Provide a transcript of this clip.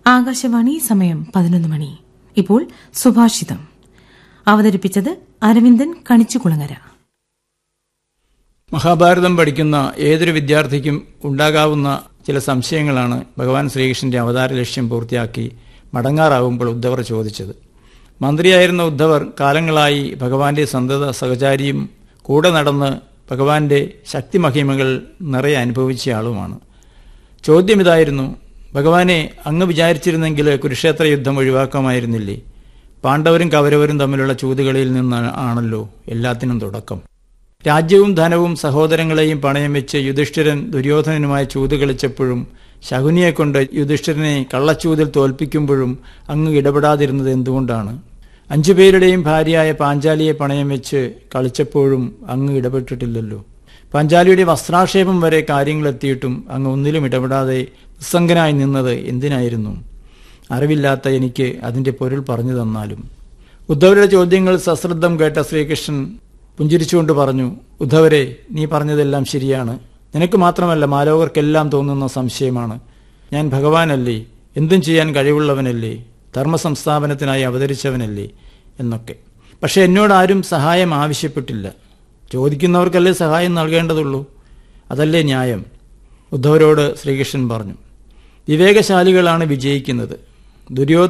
ആകാശവാണി സമയം പതിനൊന്ന് മണി ഇപ്പോൾ സുഭാഷിതം അവതരിപ്പിച്ചത് അരവിന്ദൻ കണിച്ചുകുളങ്ങര മഹാഭാരതം പഠിക്കുന്ന ഏതൊരു വിദ്യാർത്ഥിക്കും ഉണ്ടാകാവുന്ന ചില സംശയങ്ങളാണ് ഭഗവാൻ ശ്രീകൃഷ്ണന്റെ അവതാര ലക്ഷ്യം പൂർത്തിയാക്കി മടങ്ങാറാവുമ്പോൾ ഉദ്ധവർ ചോദിച്ചത് മന്ത്രിയായിരുന്ന ഉദ്ധവർ കാലങ്ങളായി ഭഗവാന്റെ സന്തത സഹചാരിയും കൂടെ നടന്ന് ഭഗവാന്റെ ശക്തിമഹിമകൾ നിറയെ അനുഭവിച്ചയാളുമാണ് ചോദ്യം ഇതായിരുന്നു ഭഗവാനെ അങ്ങ് വിചാരിച്ചിരുന്നെങ്കിൽ കുരുക്ഷേത്ര യുദ്ധം ഒഴിവാക്കാമായിരുന്നില്ലേ പാണ്ഡവരും കൗരവരും തമ്മിലുള്ള ചൂതുകളിയിൽ നിന്ന് ആണല്ലോ എല്ലാത്തിനും തുടക്കം രാജ്യവും ധനവും സഹോദരങ്ങളെയും പണയം വെച്ച് യുധിഷ്ഠിരൻ ദുര്യോധനനുമായി ചൂത് കളിച്ചപ്പോഴും ശകുനിയെ കൊണ്ട് യുധിഷ്ഠിരനെ കള്ളച്ചൂതിൽ തോൽപ്പിക്കുമ്പോഴും അങ്ങ് ഇടപെടാതിരുന്നത് എന്തുകൊണ്ടാണ് അഞ്ചുപേരുടെയും ഭാര്യയായ പാഞ്ചാലിയെ പണയം വെച്ച് കളിച്ചപ്പോഴും അങ്ങ് ഇടപെട്ടിട്ടില്ലല്ലോ പാഞ്ചാലിയുടെ വസ്ത്രാക്ഷേപം വരെ കാര്യങ്ങളെത്തിയിട്ടും അങ്ങ് ഒന്നിലും ഇടപെടാതെ നിസ്സംഗനായി നിന്നത് എന്തിനായിരുന്നു അറിവില്ലാത്ത എനിക്ക് അതിന്റെ പൊരുൾ പറഞ്ഞു തന്നാലും ഉദ്ധവരുടെ ചോദ്യങ്ങൾ സശ്രദ്ധം കേട്ട ശ്രീകൃഷ്ണൻ പുഞ്ചിരിച്ചുകൊണ്ട് പറഞ്ഞു ഉദ്ധവരെ നീ പറഞ്ഞതെല്ലാം ശരിയാണ് നിനക്ക് മാത്രമല്ല മാലോകർക്കെല്ലാം തോന്നുന്ന സംശയമാണ് ഞാൻ ഭഗവാനല്ലേ എന്തും ചെയ്യാൻ കഴിവുള്ളവനല്ലേ ധർമ്മസംസ്ഥാപനത്തിനായി അവതരിച്ചവനല്ലേ എന്നൊക്കെ പക്ഷെ എന്നോട് ആരും സഹായം ആവശ്യപ്പെട്ടില്ല ചോദിക്കുന്നവർക്കല്ലേ സഹായം നൽകേണ്ടതുള്ളൂ അതല്ലേ ന്യായം ഉദ്ധവരോട് ശ്രീകൃഷ്ണൻ പറഞ്ഞു വിവേകശാലികളാണ് വിജയിക്കുന്നത് ദുര്യോധന